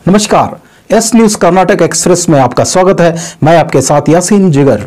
नमस्कार S news Karnataka express में आपका स्वागत है मैं आपके साथ यासीन जिगर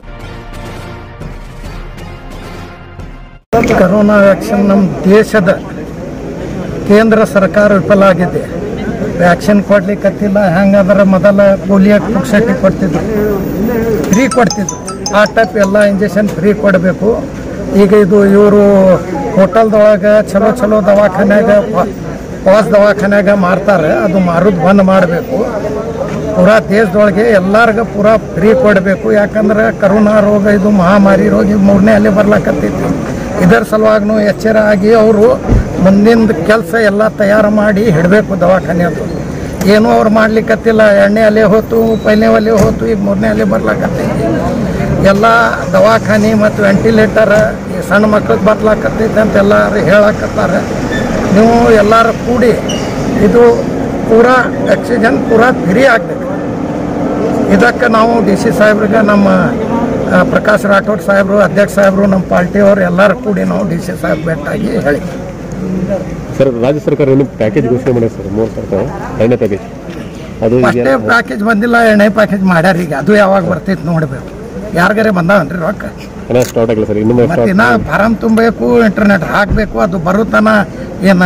ಕರೋನಾ ವ್ಯಾಕ್ಸಿನ್ ನಮ್ಮ ದೇಶದ ಕೇಂದ್ರ ಸರ್ಕಾರ ವಿಫಲ ಆಗಿದೆ ವ್ಯಾಕ್ಸಿನ್ ಕೊಡ್ಲಿಕ್ಕತ್ತಿಲ್ಲ ಹೆಂಗಂದ್ರೆ ಮೊದಲ ಪೋಲಿಯೋ ಪುಕ್ಸಟ್ಟಿ ಕೊಡ್ತಿದ್ರು ಫ್ರೀ ಕೊಡ್ತಿದ್ರು ಆ ಟೈಪ್ ಎಲ್ಲ ಇಂಜೆಕ್ಷನ್ ಫ್ರೀ ಕೊಡಬೇಕು ಈಗ ಇದು ಇವರು ಹೋಟೆಲ್ದೊಳಗೆ ಚಲೋ ಚಲೋ ದವಾಖಾನ್ಯಾಗ ಪಾಸ್ ದವಾಖಾನ್ಯಾಗ ಮಾರ್ತಾರೆ ಅದು ಮಾರೋದು ಬಂದ್ ಮಾಡಬೇಕು ಪೂರಾ ದೇಶದೊಳಗೆ ಎಲ್ಲರಿಗೂ ಪೂರಾ ಫ್ರೀ ಕೊಡಬೇಕು ಯಾಕಂದ್ರೆ ಕರೋನಾ ರೋಗ ಇದು ಮಹಾಮಾರಿ ರೋಗ ಇದು ಮೂರನೇ ಅಲೆ ಬರ್ಲಾಕತ್ತೈತಿ ಇದರ ಸಲುವಾಗೂ ಎಚ್ಚರ ಆಗಿ ಅವರು ಮುಂದಿನ ಕೆಲಸ ಎಲ್ಲ ತಯಾರು ಮಾಡಿ ಹಿಡಬೇಕು ದವಾಖಾನೆ ಅದು ಏನೂ ಅವ್ರು ಮಾಡ್ಲಿಕ್ಕತ್ತಿಲ್ಲ ಎರಡನೇ ಅಲೆ ಹೋತು ಪೈಲನೇ ಅಲೆ ಹೋತು ಈಗ ಮೂರನೇ ಅಲೆ ಬರ್ಲಾಕತ್ತೈತಿ ಎಲ್ಲ ದವಾಖಾನೆ ಮತ್ತು ವೆಂಟಿಲೇಟರ್ ಈ ಸಣ್ಣ ಮಕ್ಳಿಗೆ ಬರ್ಲಾಕತ್ತೈತಿ ಅಂತ ಎಲ್ಲರೂ ಹೇಳಕತ್ತಾರೆ ನೀವು ಎಲ್ಲರೂ ಕೂಡಿ ಇದು ಪೂರಾ ಆಕ್ಸಿಜನ್ ಪೂರಾ ಫ್ರೀ ಆಗಬೇಕು ಇದಕ್ಕೆ ನಾವು ಡಿ ಸಿ ಸಾಹೇಬ್ರಿಗೆ ನಮ್ಮ ಆ, ಪ್ರಕಾಶ್ ರಾಠೋಡ್ ಸಾಹೇಬರು ಅಧ್ಯಕ್ಷ ಸಾಹೇಬರು ನಮ್ಮ ಪಾರ್ಟಿಯವರು ಎಲ್ಲರೂ ಕೂಡಿ ನಾವು ಡಿ ಸಿ ಸಾಹೇಬ್ ಭೇಟಾಗಿ ಹೇಳಿ ಸರ್ ರಾಜ್ಯ ಸರ್ಕಾರ ಏನು ಪ್ಯಾಕೇಜ್ ಘೋಷಣೆ ಮಾಡಿದೆ ಸರ್ ಮೂರು ಸರ್ಕಾರ ಎರಡನೇ ಪ್ಯಾಕೇಜ್ ಅದು ಫಸ್ಟೇ ಇದೆಯಾ? ಪ್ಯಾಕೇಜ್ ಬಂದಿಲ್ಲ ಎಣ್ಣೆ ಪ್ಯಾಕೇಜ್ ಮಾಡ್ಯಾರ ಈಗ ಅದು ಯಾವಾಗ ಬರ್ತೈತೆ ನೋಡಬೇಕು ಯಾರಿಗಾರೆ ಬಂದಾವನ್ರಿ ರೊಕ್ಕ ಇನ್ನೂ ಸ್ಟಾರ್ಟ್ ಆಗಿಲ್ಲ ಸರ್ ಇನ್ನೂ ಮತ್ತೆ ಇನ್ನ ಫಾರಂ ತುಂಬಬೇಕು ಇಂಟರ್ನೆಟ್ ಹಾಕಬೇಕು ಅದು ಬರುತ್ತಾನ ಏನು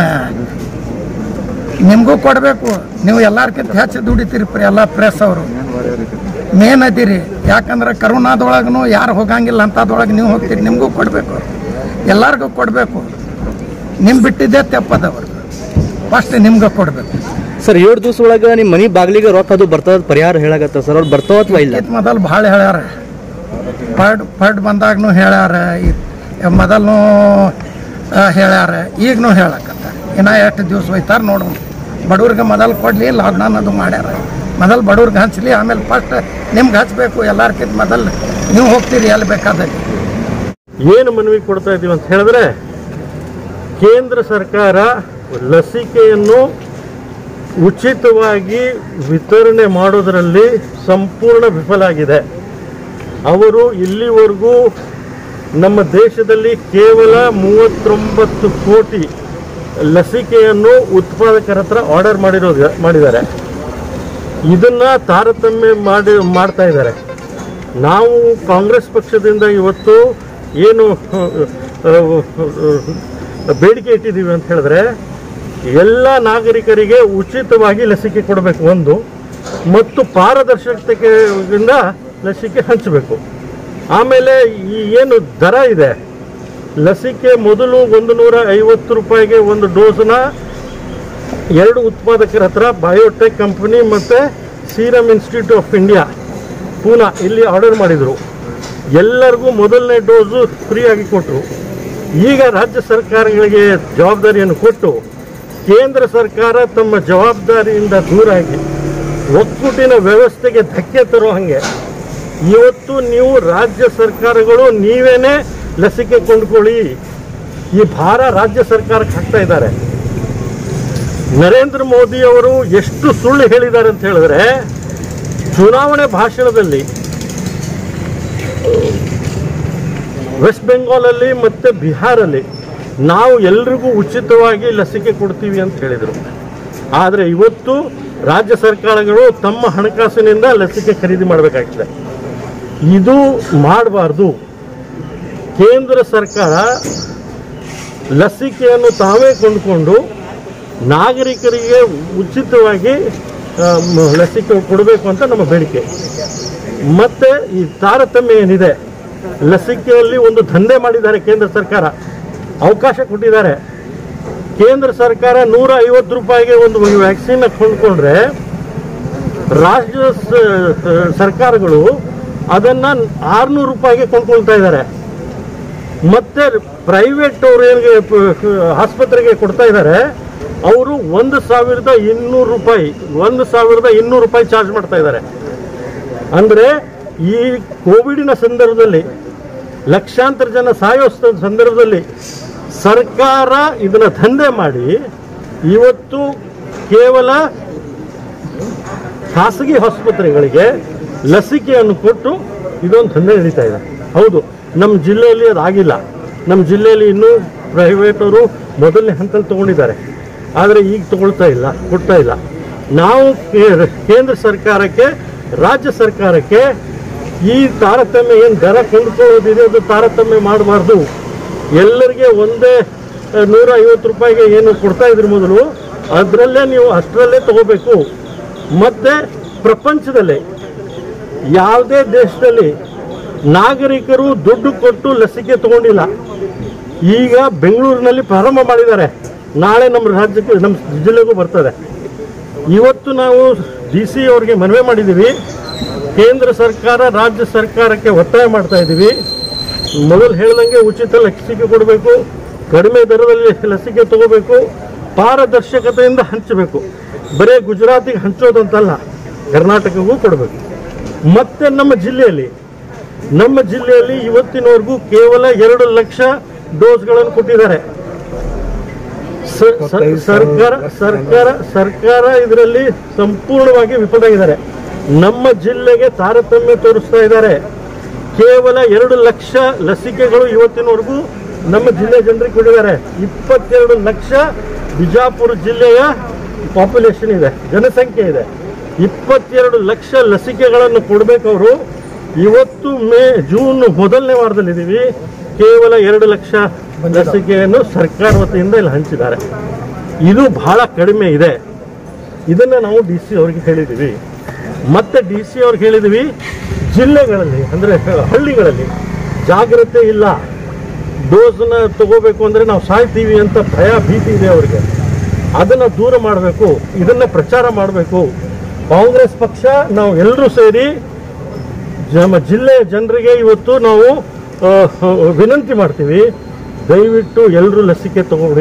ನಿಮಗೂ ಕೊಡಬೇಕು ನೀವು ಎಲ್ಲಾರ್ಕಿಂತ ಹೆಚ್ಚು ದುಡಿತೀರಿ ಪ್ರ- ಎಲ್ಲ ಪ್ರೆಸ್ ಅವರು ಮೇನ್ ಅದೀರಿ ಯಾಕಂದ್ರೆ ಕರೋನಾದೊಳಗೂ ಯಾರು ಹೋಗಂಗಿಲ್ಲ ಅಂಥದ್ರೊಳಗೆ ನೀವು ಹೋಗ್ತೀರಿ ನಿಮಗೂ ಕೊಡಬೇಕು ಎಲ್ಲರಿಗೂ ಕೊಡಬೇಕು ನಿಮ್ ಬಿಟ್ಟಿದ್ದೇ ತೆಪ್ಪದವರು ಫಸ್ಟ್ ನಿಮ್ಗೆ ಕೊಡಬೇಕು ಸರ್ ಏಳು ದಿವಸ ಒಳಗ ನಿಮ್ಮ ಮನಿ ಬಾಗಿಲಿಗೆ ರೊಕ್ಕ ಅದು ಬರ್ತದ ಪರಿಹಾರ ಹೇಳಾಗತ್ತ ಸರ್ ಅವ್ರು ಬರ್ತಾವ ಅಥವಾ ಇಲ್ಲ ಇದ್ ಮೊದಲು ಭಾಳ ಹೇಳ್ಯಾರ ಫಡ್ ಫಡ್ ಬಂದಾಗ್ನು ಹೇಳ್ಯಾರ ಇದ್- ಮೊದಲು ಆ, ಹೇಳ್ಯಾರ ಈಗನು ಹೇಳಕತ್ತಾರ ಇನ್ನ ಎಷ್ಟು ದಿವಸ ಹೋಯ್ತಾರ ನೋಡೋಣ ಬಡವ್ರಿಗೆ ಮೊದಲು ಕೊಡ್ಲಿ ಲಾಕ್ಡೌನ್ ಅದು ಮಾಡ್ಯಾರ ಮೊದಲು ಬಡವ್ರಿಗೆ ಹಂಚ್ಲಿ ಆಮೇಲೆ ಫಸ್ಟ್ ನಿಮ್ಗೆ ಹಚ್ಬೇಕು ಎಲ್ಲಾರ್ಕಿಂತ ಮೊದಲು ನೀವು ಹೋಗ್ತೀರಿ ಎಲ್ಲಿ ಬೇಕಾದಲ್ಲಿ ಏನು ಮನವಿ ಕೊಡ್ತಾ ಇದ್ದೀವಿ ಅಂತ ಹೇಳಿದ್ರೆ ಕೇಂದ್ರ ಸರ್ಕಾರ ಲಸಿಕೆಯನ್ನು ಉಚಿತವಾಗಿ ವಿತರಣೆ ಮಾಡೋದರಲ್ಲಿ ಸಂಪೂರ್ಣ ವಿಫಲ ಆಗಿದೆ ಅವರು ಇಲ್ಲಿವರೆಗೂ ನಮ್ಮ ದೇಶದಲ್ಲಿ ಕೇವಲ ಮೂವತ್ತೊಂಬತ್ತು ಕೋಟಿ ಲಸಿಕೆಯನ್ನು ಉತ್ಪಾದಕರ ಹತ್ರ ಆರ್ಡರ್ ಮಾಡಿರೋದು ಮಾಡಿದ್ದಾರೆ ಇದನ್ನ ತಾರತಮ್ಯ ಮಾಡಿ ಮಾಡ್ತಾ ಇದ್ದಾರೆ ನಾವು ಕಾಂಗ್ರೆಸ್ ಪಕ್ಷದಿಂದ ಇವತ್ತು ಏನು ಬೇಡಿಕೆ ಇಟ್ಟಿದ್ದೀವಿ ಅಂತ ಹೇಳಿದ್ರೆ ಎಲ್ಲ ನಾಗರಿಕರಿಗೆ ಉಚಿತವಾಗಿ ಲಸಿಕೆ ಕೊಡಬೇಕು ಒಂದು ಮತ್ತು ಪಾರದರ್ಶಕತೆಯಿಂದ ಲಸಿಕೆ ಹಂಚಬೇಕು ಆಮೇಲೆ ಈ ಏನು ದರ ಇದೆ ಲಸಿಕೆ ಮೊದಲು ಒಂದು ನೂರ ಐವತ್ತು ರೂಪಾಯಿಗೆ ಒಂದು ಡೋಸ್ನ ಎರಡು ಉತ್ಪಾದಕರ ಹತ್ರ ಬಯೋಟೆಕ್ ಕಂಪನಿ ಮತ್ತು Serum Institute of India Poona ಇಲ್ಲಿ ಆರ್ಡರ್ ಮಾಡಿದರು ಎಲ್ಲರಿಗೂ ಮೊದಲನೇ ಡೋಸು ಫ್ರೀಯಾಗಿ ಕೊಟ್ಟರು ಈಗ ರಾಜ್ಯ ಸರ್ಕಾರಗಳಿಗೆ ಜವಾಬ್ದಾರಿಯನ್ನು ಕೊಟ್ಟು ಕೇಂದ್ರ ಸರ್ಕಾರ ತಮ್ಮ ಜವಾಬ್ದಾರಿಯಿಂದ ದೂರಾಗಿ ಒಕ್ಕೂಟಿನ ವ್ಯವಸ್ಥೆಗೆ ಧಕ್ಕೆ ತರೋ ಹಾಗೆ ಇವತ್ತು ನೀವು ರಾಜ್ಯ ಸರ್ಕಾರಗಳು ನೀವೇನೇ ಲಸಿಕೆ ಕೊಂಡ್ಕೊಳ್ಳಿ ಈ ಭಾರ ರಾಜ್ಯ ಸರ್ಕಾರಕ್ಕೆ ಹಾಕ್ತಾ ಇದ್ದಾರೆ ನರೇಂದ್ರ ಮೋದಿ ಅವರು ಎಷ್ಟು ಸುಳ್ಳು ಹೇಳಿದ್ದಾರೆ ಅಂತ ಹೇಳಿದ್ರೆ ಚುನಾವಣೆ ಭಾಷಣದಲ್ಲಿ ವೆಸ್ಟ್ ಬೆಂಗಾಲಲ್ಲಿ ಮತ್ತು ಬಿಹಾರಲ್ಲಿ ನಾವು ಎಲ್ರಿಗೂ ಉಚಿತವಾಗಿ ಲಸಿಕೆ ಕೊಡ್ತೀವಿ ಅಂತ ಹೇಳಿದರು ಆದರೆ ಇವತ್ತು ರಾಜ್ಯ ಸರ್ಕಾರಗಳು ತಮ್ಮ ಹಣಕಾಸಿನಿಂದ ಲಸಿಕೆ ಖರೀದಿ ಮಾಡಬೇಕಾಗ್ತದೆ ಇದು ಮಾಡಬಾರ್ದು ಕೇಂದ್ರ ಸರ್ಕಾರ ಲಸಿಕೆಯನ್ನು ತಾವೇ ಕೊಂಡುಕೊಂಡು ನಾಗರಿಕರಿಗೆ ಉಚಿತವಾಗಿ ಆ, ಮ- ಲಸಿಕೆ ಕೊಡಬೇಕು ಅಂತ ನಮ್ಮ ಬೇಡಿಕೆ ಮತ್ತೆ ಈ ತಾರತಮ್ಯ ಏನಿದೆ ಲಸಿಕೆಯಲ್ಲಿ ಒಂದು ದಂಧೆ ಮಾಡಿದ್ದಾರೆ ಕೇಂದ್ರ ಸರ್ಕಾರ ಅವಕಾಶ ಕೊಟ್ಟಿದ್ದಾರೆ ಕೇಂದ್ರ ಸರ್ಕಾರ ನೂರ ಐವತ್ತು ರೂಪಾಯಿಗೆ ಒಂದು ವ್ಯಾಕ್ಸಿನ್ ಕೊಂಡ್ಕೊಂಡ್ರೆ ರಾಜ್ಯ ಸ- ಸರ್ಕಾರಗಳು ಅದನ್ನ ಆರ್ನೂರು ರೂಪಾಯಿಗೆ ಕೊಂಡ್ಕೊಳ್ತಾ ಇದ್ದಾರೆ ಮತ್ತೆ ಪ್ರೈವೇಟ್ ಅವ್ರು ಏನಿಗೆ ಆಸ್ಪತ್ರೆಗೆ ಕೊಡ್ತಾ ಇದ್ದಾರೆ ಅವರು ಒಂದು ಸಾವಿರದ ಇನ್ನೂರು ರೂಪಾಯಿ ಒಂದು ಸಾವಿರದ ಇನ್ನೂರು ರೂಪಾಯಿ ಚಾರ್ಜ್ ಮಾಡ್ತಾ ಇದ್ದಾರೆ ಅಂದ್ರೆ ಈ ಕೋವಿಡಿನ ಸಂದರ್ಭದಲ್ಲಿ ಲಕ್ಷಾಂತರ ಜನ ಸಾಯೋ ಸ- ಸಂದರ್ಭದಲ್ಲಿ ಸರ್ಕಾರ ಇದನ್ನ ದಂಧೆ ಮಾಡಿ ಇವತ್ತು ಕೇವಲ ಖಾಸಗಿ ಆಸ್ಪತ್ರೆಗಳಿಗೆ ಲಸಿಕೆಯನ್ನು ಕೊಟ್ಟು ಇದೊಂದು ದಂಧೆ ನಡೀತಾ ಇದೆ ಹೌದು ನಮ್ಮ ಜಿಲ್ಲೆಯಲ್ಲಿ ಅದಾಗಿಲ್ಲ ನಮ್ಮ ಜಿಲ್ಲೆಯಲ್ಲಿ ಇನ್ನೂ ಪ್ರೈವೇಟವರು ಮೊದಲನೇ ಹಂತದಲ್ಲಿ ತಗೊಂಡಿದ್ದಾರೆ ಆದರೆ ಈಗ ತಗೊಳ್ತಾ ಇಲ್ಲ ಕೊಡ್ತಾ ಇಲ್ಲ ನಾವು ಕೇ- ಕೇಂದ್ರ ಸರ್ಕಾರಕ್ಕೆ ರಾಜ್ಯ ಸರ್ಕಾರಕ್ಕೆ ಈ ತಾರತಮ್ಯ ಏನು ದರ ಕೊಂಡ್ಕೊಳ್ಳೋದಿದೆ ಅದು ತಾರತಮ್ಯ ಮಾಡಬಾರ್ದು ಎಲ್ಲರಿಗೆ ಒಂದೇ ಆ, ನೂರ ಐವತ್ತು ರೂಪಾಯಿಗೆ ಏನು ಕೊಡ್ತಾ ಇದ್ರಿ ಮೊದಲು ಅದರಲ್ಲೇ ನೀವು ಅಷ್ಟರಲ್ಲೇ ತಗೋಬೇಕು ಮತ್ತೆ ಪ್ರಪಂಚದಲ್ಲಿ ಯಾವುದೇ ದೇಶದಲ್ಲಿ ನಾಗರಿಕರು ದುಡ್ಡು ಕೊಟ್ಟು ಲಸಿಕೆ ತಗೊಂಡಿಲ್ಲ ಈಗ ಬೆಂಗಳೂರಿನಲ್ಲಿ ಪ್ರಾರಂಭ ಮಾಡಿದ್ದಾರೆ ನಾಳೆ ನಮ್ಮ ರಾಜ್ಯಕ್ಕೆ ನಮ್ಮ ಜಿಲ್ಲೆಗೂ ಬರ್ತದೆ ಇವತ್ತು ನಾವು ಡಿ ಸಿ ಅವರಿಗೆ ಮನವಿ ಮಾಡಿದ್ದೀವಿ ಕೇಂದ್ರ ಸರ್ಕಾರ ರಾಜ್ಯ ಸರ್ಕಾರಕ್ಕೆ ಒತ್ತಾಯ ಮಾಡ್ತಾ ಇದ್ದೀವಿ ಮೊದಲು ಹೇಳ್ದಂಗೆ ಉಚಿತ ಲಸಿಕೆ ಕೊಡಬೇಕು ಕಡಿಮೆ ದರದಲ್ಲಿ ಲಸಿಕೆ ತಗೋಬೇಕು ಪಾರದರ್ಶಕತೆಯಿಂದ ಹಂಚಬೇಕು ಬರೀ ಗುಜರಾತಿಗೆ ಹಂಚೋದಂತಲ್ಲ ಕರ್ನಾಟಕಕ್ಕೂ ಕೊಡಬೇಕು ಮತ್ತೆ ನಮ್ಮ ಜಿಲ್ಲೆಯಲ್ಲಿ ನಮ್ಮ ಜಿಲ್ಲೆಯಲ್ಲಿ ಇವತ್ತಿನವರೆಗೂ ಕೇವಲ ಎರಡು ಲಕ್ಷ ಡೋಸ್ಗಳನ್ನು ಕೊಟ್ಟಿದ್ದಾರೆ ಸ- ಸ- ಸರ್ಕಾರ ಸರ್ಕಾರ ಸರ್ಕಾರ ಇದರಲ್ಲಿ ಸಂಪೂರ್ಣವಾಗಿ ವಿಫಲರಾಗಿದ್ದಾರೆ ನಮ್ಮ ಜಿಲ್ಲೆಗೆ ತಾರತಮ್ಯ ತೋರಿಸ್ತಾ ಇದ್ದಾರೆ ಕೇವಲ ಎರಡು ಲಕ್ಷ ಲಸಿಕೆಗಳು ಇವತ್ತಿನವರೆಗೂ ನಮ್ಮ ಜಿಲ್ಲೆ ಜನರಿಗೆ ಕೊಟ್ಟಿದ್ದಾರೆ ಇಪ್ಪತ್ತೆರಡು ಲಕ್ಷ ಬಿಜಾಪುರ ಜಿಲ್ಲೆಯ ಪಾಪ್ಯುಲೇಷನ್ ಇದೆ ಜನಸಂಖ್ಯೆ ಇದೆ ಇಪ್ಪತ್ತೆರಡು ಲಕ್ಷ ಲಸಿಕೆಗಳನ್ನು ಕೊಡಬೇಕು ಅವರು ಇವತ್ತು ಮೇ ಜೂನ್ ಮೊದಲನೇ ವಾರದಲ್ಲಿದ್ದೀವಿ ಕೇವಲ ಎರಡು ಲಕ್ಷ ಲಸಿಕೆಯನ್ನು ಸರ್ಕಾರ ವತಿಯಿಂದ ಇಲ್ಲಿ ಹಂಚಿದ್ದಾರೆ ಇದು ಬಹಳ ಕಡಿಮೆ ಇದೆ ಇದನ್ನ ನಾವು ಡಿ ಸಿ ಅವ್ರಿಗೆ ಹೇಳಿದ್ದೀವಿ ಮತ್ತೆ ಡಿ ಸಿ ಅವ್ರಿಗೆ ಹೇಳಿದ್ದೀವಿ ಜಿಲ್ಲೆಗಳಲ್ಲಿ ಅಂದರೆ ಹಳ್ಳಿಗಳಲ್ಲಿ ಜಾಗ್ರತೆ ಇಲ್ಲ ಡೋಸ್ನ ತಗೋಬೇಕು ಅಂದರೆ ನಾವು ಸಾಯ್ತೀವಿ ಅಂತ ಭಯ ಭೀತಿ ಇದೆ ಅವ್ರಿಗೆ ಅದನ್ನು ದೂರ ಮಾಡಬೇಕು ಇದನ್ನು ಪ್ರಚಾರ ಮಾಡಬೇಕು ಕಾಂಗ್ರೆಸ್ ಪಕ್ಷ ನಾವು ಎಲ್ಲರೂ ಸೇರಿ ನಮ್ಮ ಜಿಲ್ಲೆಯ ಜನರಿಗೆ ಇವತ್ತು ನಾವು ಆ, ವಿನಂತಿ ಮಾಡ್ತೀವಿ ದಯವಿಟ್ಟು ಎಲ್ಲರೂ ಲಸಿಕೆ ತಗೊಳ್ಳಿ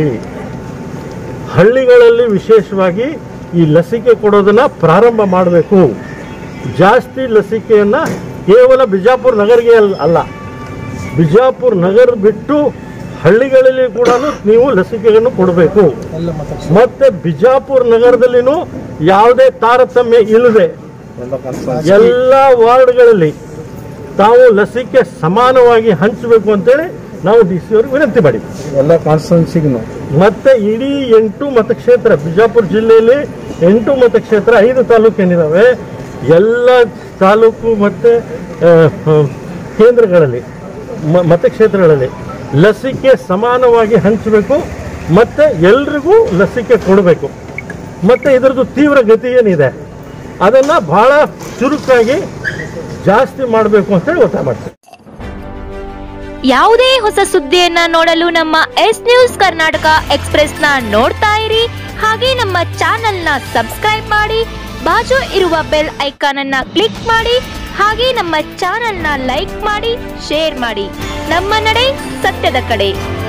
ಹಳ್ಳಿಗಳಲ್ಲಿ ವಿಶೇಷವಾಗಿ ಈ ಲಸಿಕೆ ಕೊಡೋದನ್ನ ಪ್ರಾರಂಭ ಮಾಡಬೇಕು ಜಾಸ್ತಿ ಲಸಿಕೆಯನ್ನ ಕೇವಲ ಬಿಜಾಪುರ ನಗರಿಗೆ ಅಲ್- ಅಲ್ಲ ಬಿಜಾಪುರ ನಗರ ಬಿಟ್ಟು ಹಳ್ಳಿಗಳಲ್ಲಿ ಕೂಡ ನೀವು ಲಸಿಕೆಯನ್ನು ಕೊಡಬೇಕು ಮತ್ತೆ ಬಿಜಾಪುರ ನಗರದಲ್ಲಿನೂ ಯಾವುದೇ ತಾರತಮ್ಯ ಇಲ್ಲದೆ ಎಲ್ಲ ವಾರ್ಡ್ಗಳಲ್ಲಿ ತಾವು ಲಸಿಕೆ ಸಮಾನವಾಗಿ ಹಂಚಬೇಕು ಅಂತೇಳಿ ನಾವು ಡಿ ಸಿ ಅವ್ರಿಗೆ ವಿನಂತಿ ಮಾಡಿದ್ವಿ ಎಲ್ಲ ಕಾನ್ಸ್ಟಿಟ್ಯೂನ್ಸಿಗೂ ಮತ್ತೆ ಇಡೀ ಎಂಟು ಮತಕ್ಷೇತ್ರ ಬಿಜಾಪುರ ಜಿಲ್ಲೆಯಲ್ಲಿ ಎಂಟು ಮತಕ್ಷೇತ್ರ ಐದು ತಾಲೂಕು ಏನಿದಾವೆ ಎಲ್ಲ ತಾಲೂಕು ಮತ್ತೆ ಆ, ಆ, ಕೇಂದ್ರಗಳಲ್ಲಿ ಮ- ಮತಕ್ಷೇತ್ರಗಳಲ್ಲಿ ಲಸಿಕೆ ಸಮಾನವಾಗಿ ಹಂಚಬೇಕು ಮತ್ತೆ ಎಲ್ರಿಗೂ ಲಸಿಕೆ ಕೊಡಬೇಕು ಮತ್ತೆ ಇದರದ್ದು ತೀವ್ರ ಗತಿ ಏನಿದೆ ಅದನ್ನ ಬಹಳ ಚುರುಕಾಗಿ ಜಾಸ್ತಿ ಮಾಡಬೇಕು ಅಂತೇಳಿ ಒತ್ತಾಯ ಮಾಡ್ತೀವಿ ಯಾವುದೇ ಹೊಸ ಸುದ್ದಿಯನ್ನ ನೋಡಲು ನಮ್ಮ ಎಸ್ ನ್ಯೂಸ್ ಕರ್ನಾಟಕ ಎಕ್ಸ್ಪ್ರೆಸ್ನ ನೋಡ್ತಾ ಇರಿ ಹಾಗೆ ನಮ್ಮ ಚಾನೆಲ್ನ ಸಬ್ಸ್ಕ್ರೈಬ್ ಮಾಡಿ ಬಾಜು ಇರುವ ಬೆಲ್ ಐಕಾನ್ ಅನ್ನ ಕ್ಲಿಕ್ ಮಾಡಿ ಹಾಗೆ ನಮ್ಮ ಚಾನೆಲ್ನ ಲೈಕ್ ಮಾಡಿ ಶೇರ್ ಮಾಡಿ ನಮ್ಮ ನಡೆ ಸತ್ಯದ ಕಡೆ